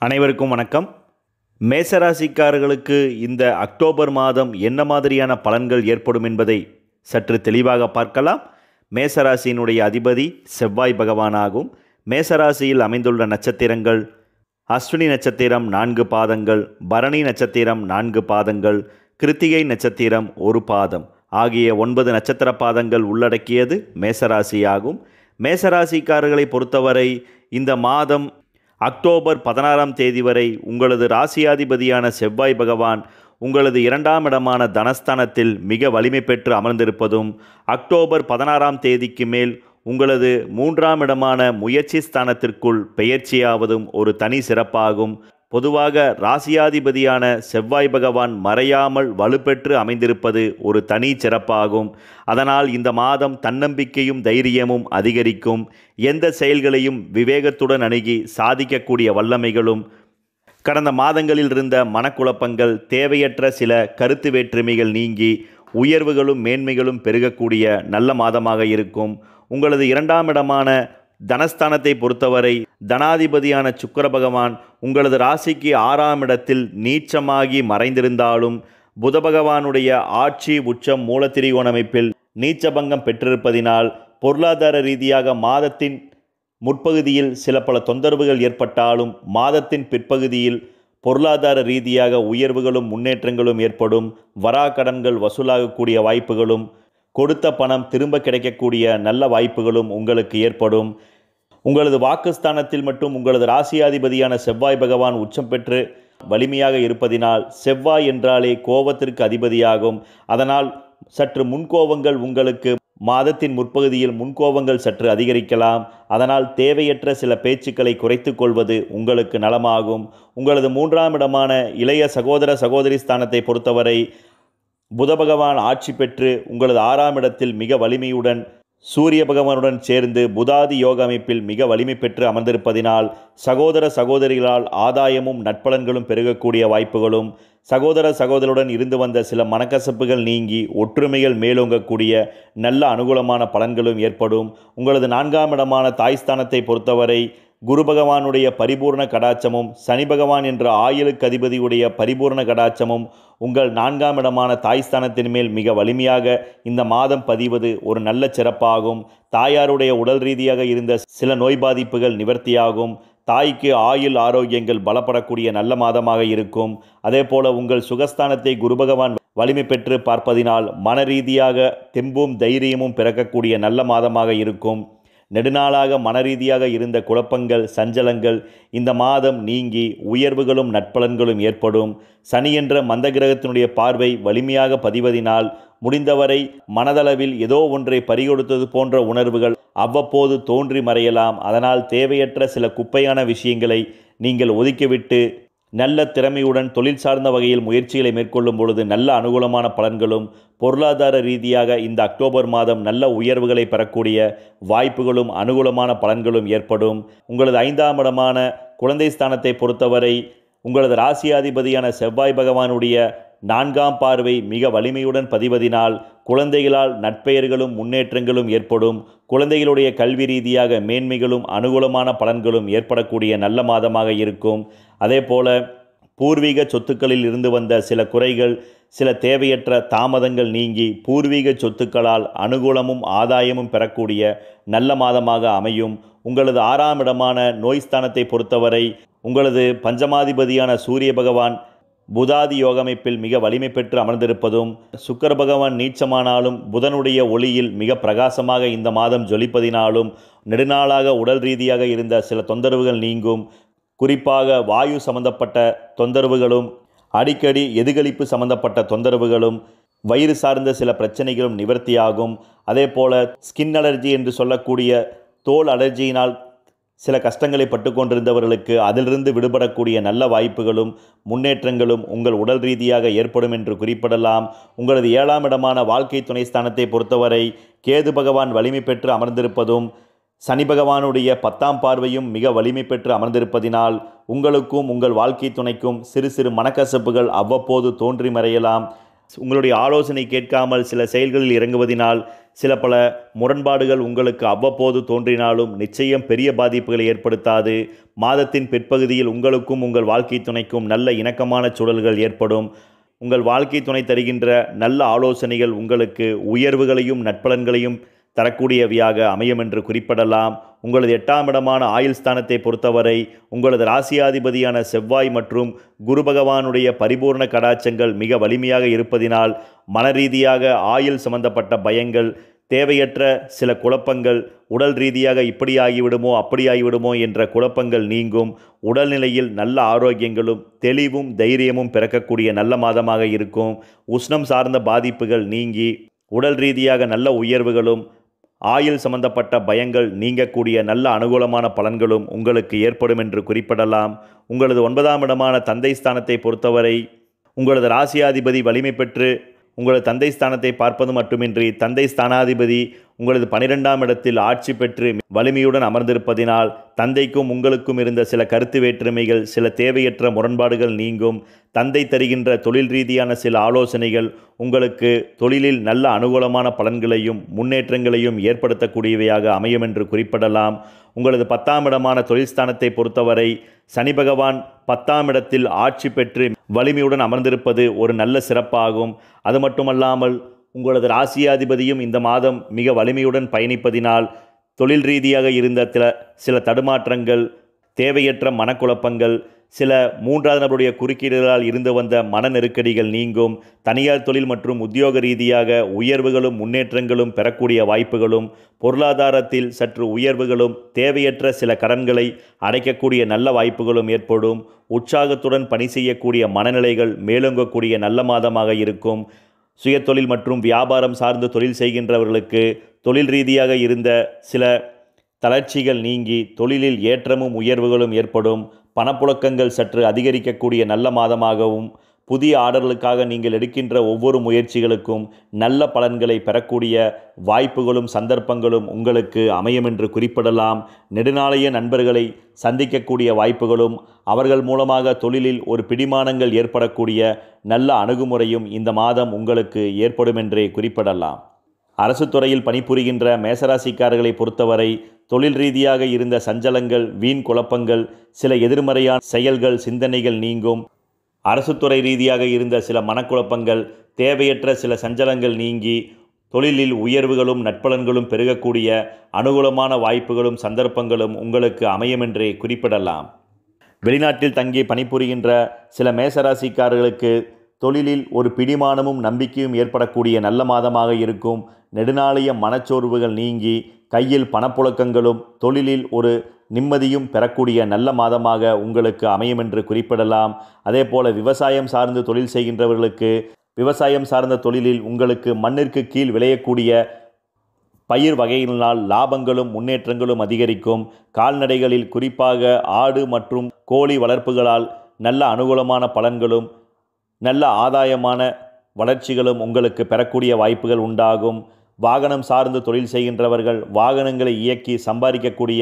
அனைவருக்கும் வணக்கம் மேசராசிக்காரர்களுக்கு இந்த அக்டோபர் மாதம் என்ன மாதிரியான பலன்கள் ஏற்படும் என்பதை சற்று தெளிவாக பார்க்கலாம் மேசராசியினுடைய அதிபதி செவ்வாய் பகவானாகும் மேசராசியில் அமைந்துள்ள நட்சத்திரங்கள் அஸ்வினி நட்சத்திரம் நான்கு பாதங்கள் பரணி நட்சத்திரம் நான்கு பாதங்கள் கிருத்திகை நட்சத்திரம் ஒரு பாதம் ஆகிய ஒன்பது நட்சத்திர பாதங்கள் உள்ளடக்கியது மேசராசியாகும் மேசராசிக்காரர்களை பொறுத்தவரை இந்த மாதம் அக்டோபர் பதினாறாம் தேதி வரை உங்களது ராசியாதிபதியான செவ்வாய் பகவான் உங்களது இரண்டாம் இடமான தனஸ்தானத்தில் மிக வலிமை பெற்று அமர்ந்திருப்பதும் அக்டோபர் பதினாறாம் தேதிக்கு மேல் உங்களது மூன்றாம் இடமான முயற்சி ஸ்தானத்திற்குள் பெயர்ச்சியாவதும் ஒரு தனி சிறப்பாகும் பொதுவாக ராசியாதிபதியான செவ்வாய் பகவான் மறையாமல் வலுப்பெற்று அமைந்திருப்பது ஒரு தனி சிறப்பாகும் அதனால் இந்த மாதம் தன்னம்பிக்கையும் தைரியமும் அதிகரிக்கும் எந்த செயல்களையும் விவேகத்துடன் அணுகி சாதிக்கக்கூடிய வல்லமைகளும் கடந்த மாதங்களில் இருந்த மனக்குழப்பங்கள் தேவையற்ற சில கருத்து வேற்றுமைகள் நீங்கி உயர்வுகளும் மேன்மைகளும் பெருகக்கூடிய நல்ல மாதமாக இருக்கும் உங்களது இரண்டாம் இடமான தனஸ்தானத்தை பொறுத்தவரை தனாதிபதியான சுக்கிர பகவான் உங்களது ராசிக்கு ஆறாம் இடத்தில் நீச்சமாகி மறைந்திருந்தாலும் புத பகவானுடைய ஆட்சி உச்சம் மூலத்திரிகோண அமைப்பில் நீச்சபங்கம் பெற்றிருப்பதினால் பொருளாதார ரீதியாக மாதத்தின் முற்பகுதியில் சில பல தொந்தரவுகள் ஏற்பட்டாலும் மாதத்தின் பிற்பகுதியில் பொருளாதார ரீதியாக உயர்வுகளும் முன்னேற்றங்களும் ஏற்படும் வராக்கடன்கள் வசூலாகக்கூடிய வாய்ப்புகளும் கொடுத்த பணம் திரும்ப கிடைக்கக்கூடிய நல்ல வாய்ப்புகளும் உங்களுக்கு ஏற்படும் உங்களது வாக்குஸ்தானத்தில் மட்டும் உங்களது ராசியாதிபதியான செவ்வாய் பகவான் உச்சம் பெற்று வலிமையாக இருப்பதினால் செவ்வாய் என்றாலே கோபத்திற்கு அதிபதியாகும் அதனால் சற்று முன்கோபங்கள் உங்களுக்கு மாதத்தின் முற்பகுதியில் முன்கோபங்கள் சற்று அதிகரிக்கலாம் அதனால் தேவையற்ற சில பேச்சுக்களை குறைத்து கொள்வது உங்களுக்கு நலமாகும் உங்களது மூன்றாம் இடமான இளைய சகோதர சகோதரி ஸ்தானத்தை பொறுத்தவரை புத பகவான் ஆட்சி பெற்று உங்களது ஆறாம் இடத்தில் மிக வலிமையுடன் சூரிய பகவானுடன் சேர்ந்து புதாதி யோக அமைப்பில் மிக வலிமை பெற்று அமர்ந்திருப்பதினால் சகோதர சகோதரிகளால் ஆதாயமும் நட்பலன்களும் பெருகக்கூடிய வாய்ப்புகளும் சகோதர சகோதரருடன் இருந்து வந்த சில மனக்கசப்புகள் நீங்கி ஒற்றுமைகள் மேலோங்கக்கூடிய நல்ல அனுகூலமான பலன்களும் ஏற்படும் உங்களது நான்காம் இடமான தாய்ஸ்தானத்தை பொறுத்தவரை குரு பகவானுடைய பரிபூர்ண கடாட்சமும் சனி பகவான் என்ற ஆயுளுக்கு அதிபதியுடைய பரிபூர்ண கடாட்சமும் உங்கள் நான்காம் இடமான தாய்ஸ்தானத்தின் மேல் மிக வலிமையாக இந்த மாதம் பதிவது ஒரு நல்ல சிறப்பாகும் தாயாருடைய உடல் ரீதியாக இருந்த சில நோய் பாதிப்புகள் நிவர்த்தியாகும் தாய்க்கு ஆயுள் ஆரோக்கியங்கள் பலப்படக்கூடிய நல்ல மாதமாக இருக்கும் அதே போல உங்கள் சுகஸ்தானத்தை குரு பகவான் வலிமை பெற்று பார்ப்பதினால் மன ரீதியாக தெம்பும் தைரியமும் பிறக்கக்கூடிய நல்ல மாதமாக இருக்கும் நெடுநாளாக மனரீதியாக இருந்த குழப்பங்கள் சஞ்சலங்கள் இந்த மாதம் நீங்கி உயர்வுகளும் நட்பலன்களும் ஏற்படும் சனி என்ற மந்த கிரகத்தினுடைய பார்வை வலிமையாக பதிவதினால் முடிந்தவரை மனதளவில் ஏதோ ஒன்றை பறிகொடுத்தது போன்ற உணர்வுகள் அவ்வப்போது தோன்றி மறையலாம் அதனால் தேவையற்ற சில குப்பையான விஷயங்களை நீங்கள் ஒதுக்கிவிட்டு நல்ல திறமையுடன் தொழில் சார்ந்த வகையில் முயற்சிகளை மேற்கொள்ளும் பொழுது நல்ல அனுகூலமான பலன்களும் பொருளாதார ரீதியாக இந்த அக்டோபர் மாதம் நல்ல உயர்வுகளை பெறக்கூடிய வாய்ப்புகளும் அனுகூலமான பலன்களும் ஏற்படும் உங்களது ஐந்தாம் இடமான குழந்தை ஸ்தானத்தை பொறுத்தவரை உங்களது ராசியாதிபதியான செவ்வாய் பகவானுடைய நான்காம் பார்வை மிக வலிமையுடன் பதிவதினால் குழந்தைகளால் நட்பெயர்களும் முன்னேற்றங்களும் ஏற்படும் குழந்தைகளுடைய கல்வி ரீதியாக மேன்மைகளும் அனுகூலமான பலன்களும் ஏற்படக்கூடிய நல்ல மாதமாக இருக்கும் அதே போல பூர்வீக சொத்துக்களில் இருந்து வந்த சில குறைகள் சில தேவையற்ற தாமதங்கள் நீங்கி பூர்வீக சொத்துக்களால் அனுகூலமும் ஆதாயமும் பெறக்கூடிய நல்ல மாதமாக அமையும் உங்களது ஆறாம் இடமான நோய் ஸ்தானத்தை பொறுத்தவரை உங்களது பஞ்சமாதிபதியான சூரிய பகவான் புதாதி யோகமைப்பில் மிக வலிமை பெற்று அமர்ந்திருப்பதும் சுக்கர பகவான் நீச்சமானாலும் புதனுடைய ஒளியில் மிக பிரகாசமாக இந்த மாதம் ஜொலிப்பதினாலும் நெடுநாளாக உடல் ரீதியாக இருந்த சில தொந்தரவுகள் நீங்கும் குறிப்பாக வாயு சம்பந்தப்பட்ட தொந்தரவுகளும் அடிக்கடி எதிர்களிப்பு சம்பந்தப்பட்ட தொந்தரவுகளும் வயிறு சார்ந்த சில பிரச்சனைகளும் நிவர்த்தியாகும் அதே போல ஸ்கின் அலர்ஜி என்று சொல்லக்கூடிய தோல் அலர்ஜியினால் சில கஷ்டங்களை பட்டு கொண்டிருந்தவர்களுக்கு அதிலிருந்து விடுபடக்கூடிய நல்ல வாய்ப்புகளும் முன்னேற்றங்களும் உங்கள் உடல் ரீதியாக ஏற்படும் என்று குறிப்பிடலாம் உங்களது ஏழாம் இடமான வாழ்க்கை துணை ஸ்தானத்தை பொறுத்தவரை கேது பகவான் வலிமை பெற்று அமர்ந்திருப்பதும் சனி பகவானுடைய பத்தாம் பார்வையும் மிக வலிமை பெற்று அமர்ந்திருப்பதினால் உங்களுக்கும் உங்கள் வாழ்க்கை துணைக்கும் சிறு சிறு மனக்கசப்புகள் அவ்வப்போது தோன்றி மறையலாம் உங்களுடைய ஆலோசனை கேட்காமல் சில செயல்களில் இறங்குவதினால் சில பல முரண்பாடுகள் உங்களுக்கு அவ்வப்போது தோன்றினாலும் நிச்சயம் பெரிய பாதிப்புகளை ஏற்படுத்தாது மாதத்தின் பிற்பகுதியில் உங்களுக்கும் உங்கள் வாழ்க்கை துணைக்கும் நல்ல இணக்கமான சூழல்கள் ஏற்படும் உங்கள் வாழ்க்கை துணை தருகின்ற நல்ல ஆலோசனைகள் உங்களுக்கு உயர்வுகளையும் நட்பலன்களையும் தரக்கூடியவையாக அமையும் என்று குறிப்பிடலாம் உங்களது எட்டாம் இடமான ஆயுள் ஸ்தானத்தை பொறுத்தவரை உங்களது ராசியாதிபதியான செவ்வாய் மற்றும் குரு பகவானுடைய பரிபூர்ண கடாச்சங்கள் மிக வலிமையாக இருப்பதினால் மனரீதியாக ஆயுள் சம்பந்தப்பட்ட பயங்கள் தேவையற்ற சில குழப்பங்கள் உடல் ரீதியாக இப்படி ஆகிவிடுமோ அப்படி ஆகிவிடுமோ என்ற குழப்பங்கள் நீங்கும் உடல்நிலையில் நல்ல ஆரோக்கியங்களும் தெளிவும் தைரியமும் பிறக்கக்கூடிய நல்ல மாதமாக இருக்கும் உஷ்ணம் சார்ந்த பாதிப்புகள் நீங்கி உடல் ரீதியாக நல்ல உயர்வுகளும் ஆயுள் சம்பந்தப்பட்ட பயங்கள் நீங்கக்கூடிய நல்ல அனுகூலமான பலன்களும் உங்களுக்கு ஏற்படும் என்று குறிப்பிடலாம் உங்களது ஒன்பதாம் இடமான தந்தை ஸ்தானத்தை பொறுத்தவரை உங்களது ராசியாதிபதி வலிமை பெற்று உங்களது தந்தை ஸ்தானத்தை பார்ப்பது மட்டுமின்றி தந்தை ஸ்தானாதிபதி உங்களது பனிரெண்டாம் இடத்தில் ஆட்சி பெற்று வலிமையுடன் அமர்ந்திருப்பதினால் தந்தைக்கும் உங்களுக்கும் இருந்த சில கருத்து வேற்றுமைகள் சில தேவையற்ற முரண்பாடுகள் நீங்கும் தந்தை தருகின்ற தொழில் ரீதியான சில ஆலோசனைகள் உங்களுக்கு தொழிலில் நல்ல அனுகூலமான பலன்களையும் முன்னேற்றங்களையும் ஏற்படுத்தக்கூடியவையாக அமையும் என்று குறிப்பிடலாம் உங்களது பத்தாம் இடமான தொழில் ஸ்தானத்தை பொறுத்தவரை சனி பகவான் பத்தாம் இடத்தில் ஆட்சி பெற்று வலிமையுடன் அமர்ந்திருப்பது ஒரு நல்ல சிறப்பாகும் அது மட்டுமல்லாமல் உங்களது ராசியாதிபதியும் இந்த மாதம் மிக வலிமையுடன் பயணிப்பதினால் தொழில் ரீதியாக இருந்த சில சில தடுமாற்றங்கள் தேவையற்ற மனக்குழப்பங்கள் சில மூன்றாவது நபருடைய குறுக்கீடுகளால் இருந்து வந்த மன நெருக்கடிகள் நீங்கும் தனியார் தொழில் மற்றும் உத்தியோக ரீதியாக உயர்வுகளும் முன்னேற்றங்களும் பெறக்கூடிய வாய்ப்புகளும் பொருளாதாரத்தில் சற்று உயர்வுகளும் தேவையற்ற சில கடன்களை அடைக்கக்கூடிய நல்ல வாய்ப்புகளும் ஏற்படும் உற்சாகத்துடன் பணி செய்யக்கூடிய மனநிலைகள் மேலோங்கக்கூடிய நல்ல மாதமாக இருக்கும் சுயதொழில் மற்றும் வியாபாரம் சார்ந்து தொழில் செய்கின்றவர்களுக்கு தொழில் ரீதியாக இருந்த சில தளர்ச்சிகள் நீங்கி தொழிலில் ஏற்றமும் உயர்வுகளும் ஏற்படும் பணப்புழக்கங்கள் சற்று அதிகரிக்கக்கூடிய நல்ல மாதமாகவும் புதிய ஆர்டர்களுக்காக நீங்கள் எடுக்கின்ற ஒவ்வொரு முயற்சிகளுக்கும் நல்ல பலன்களை பெறக்கூடிய வாய்ப்புகளும் சந்தர்ப்பங்களும் உங்களுக்கு அமையும் என்று குறிப்பிடலாம் நெடுநாளைய நண்பர்களை சந்திக்கக்கூடிய வாய்ப்புகளும் அவர்கள் மூலமாக தொழிலில் ஒரு பிடிமானங்கள் ஏற்படக்கூடிய நல்ல அணுகுமுறையும் இந்த மாதம் உங்களுக்கு ஏற்படும் என்றே குறிப்பிடலாம் அரசு துறையில் பணிபுரிகின்ற மேசராசிக்காரர்களை பொறுத்தவரை தொழில் ரீதியாக இருந்த சஞ்சலங்கள் வீண் குழப்பங்கள் சில எதிர்மறையான செயல்கள் சிந்தனைகள் நீங்கும் அரசு துறை ரீதியாக இருந்த சில மனக்குழப்பங்கள் தேவையற்ற சில சஞ்சலங்கள் நீங்கி தொழிலில் உயர்வுகளும் நட்பலன்களும் பெருகக்கூடிய அனுகூலமான வாய்ப்புகளும் சந்தர்ப்பங்களும் உங்களுக்கு அமையும் என்றே குறிப்பிடலாம் வெளிநாட்டில் தங்கி பணிபுரிகின்ற சில மேசராசிக்காரர்களுக்கு தொழிலில் ஒரு பிடிமானமும் நம்பிக்கையும் ஏற்படக்கூடிய நல்ல மாதமாக இருக்கும் நெடுநாளைய மனச்சோர்வுகள் நீங்கி கையில் பணப்புழக்கங்களும் தொழிலில் ஒரு நிம்மதியும் பெறக்கூடிய நல்ல மாதமாக உங்களுக்கு அமையும் என்று குறிப்பிடலாம் அதே போல விவசாயம் சார்ந்து தொழில் செய்கின்றவர்களுக்கு விவசாயம் சார்ந்த தொழிலில் உங்களுக்கு மண்ணிற்கு கீழ் விளையக்கூடிய பயிர் வகைகளினால் லாபங்களும் முன்னேற்றங்களும் அதிகரிக்கும் கால்நடைகளில் குறிப்பாக ஆடு மற்றும் கோழி வளர்ப்புகளால் நல்ல அனுகூலமான பலன்களும் நல்ல ஆதாயமான வளர்ச்சிகளும் உங்களுக்கு பெறக்கூடிய வாய்ப்புகள் உண்டாகும் வாகனம் சார்ந்து தொழில் செய்கின்றவர்கள் வாகனங்களை இயக்கி சம்பாதிக்கக்கூடிய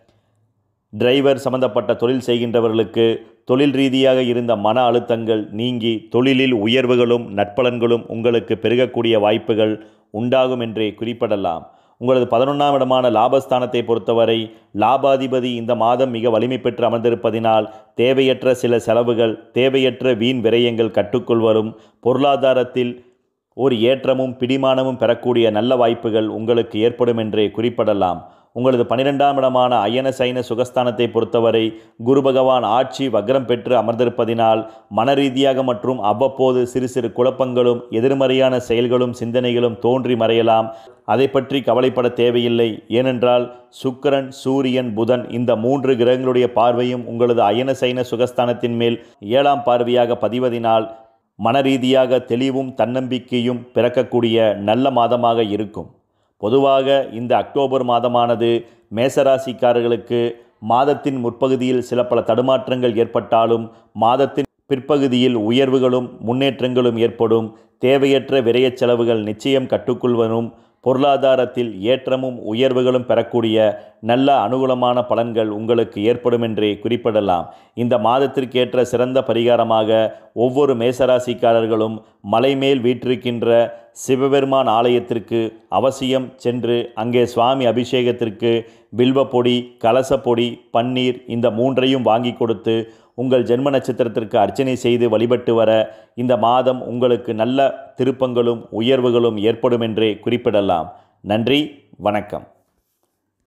டிரைவர் சம்பந்தப்பட்ட தொழில் செய்கின்றவர்களுக்கு தொழில் ரீதியாக இருந்த மன அழுத்தங்கள் நீங்கி தொழிலில் உயர்வுகளும் நட்பலன்களும் உங்களுக்கு பெருகக்கூடிய வாய்ப்புகள் உண்டாகும் என்றே குறிப்பிடலாம் உங்களது பதினொன்றாம் இடமான லாபஸ்தானத்தை பொறுத்தவரை லாபாதிபதி இந்த மாதம் மிக வலிமை பெற்று அமர்ந்திருப்பதினால் தேவையற்ற சில செலவுகள் தேவையற்ற வீண் விரயங்கள் கட்டுக்குள் வரும் பொருளாதாரத்தில் ஒரு ஏற்றமும் பிடிமானமும் பெறக்கூடிய நல்ல வாய்ப்புகள் உங்களுக்கு ஏற்படும் என்றே குறிப்பிடலாம் உங்களது பனிரெண்டாம் இடமான அயன சைன சுகஸ்தானத்தை பொறுத்தவரை குரு பகவான் ஆட்சி வக்ரம் பெற்று அமர்ந்திருப்பதினால் மனரீதியாக மற்றும் அவ்வப்போது சிறு சிறு குழப்பங்களும் எதிர்மறையான செயல்களும் சிந்தனைகளும் தோன்றி மறையலாம் அதை பற்றி கவலைப்பட தேவையில்லை ஏனென்றால் சுக்கிரன் சூரியன் புதன் இந்த மூன்று கிரகங்களுடைய பார்வையும் உங்களது அயன சைன சுகஸ்தானத்தின் மேல் ஏழாம் பார்வையாக பதிவதினால் மனரீதியாக தெளிவும் தன்னம்பிக்கையும் பிறக்கக்கூடிய நல்ல மாதமாக இருக்கும் பொதுவாக இந்த அக்டோபர் மாதமானது மேசராசிக்காரர்களுக்கு மாதத்தின் முற்பகுதியில் சில பல தடுமாற்றங்கள் ஏற்பட்டாலும் மாதத்தின் பிற்பகுதியில் உயர்வுகளும் முன்னேற்றங்களும் ஏற்படும் தேவையற்ற விரயச் செலவுகள் நிச்சயம் கட்டுக்குள் வரும் பொருளாதாரத்தில் ஏற்றமும் உயர்வுகளும் பெறக்கூடிய நல்ல அனுகூலமான பலன்கள் உங்களுக்கு ஏற்படும் என்றே குறிப்பிடலாம் இந்த மாதத்திற்கேற்ற சிறந்த பரிகாரமாக ஒவ்வொரு மேசராசிக்காரர்களும் மலைமேல் வீற்றிருக்கின்ற சிவபெருமான் ஆலயத்திற்கு அவசியம் சென்று அங்கே சுவாமி அபிஷேகத்திற்கு பில்வப்பொடி கலசப்பொடி பன்னீர் இந்த மூன்றையும் வாங்கி கொடுத்து உங்கள் ஜென்ம நட்சத்திரத்திற்கு அர்ச்சனை செய்து வழிபட்டு வர இந்த மாதம் உங்களுக்கு நல்ல திருப்பங்களும் உயர்வுகளும் ஏற்படும் என்றே குறிப்பிடலாம் நன்றி வணக்கம்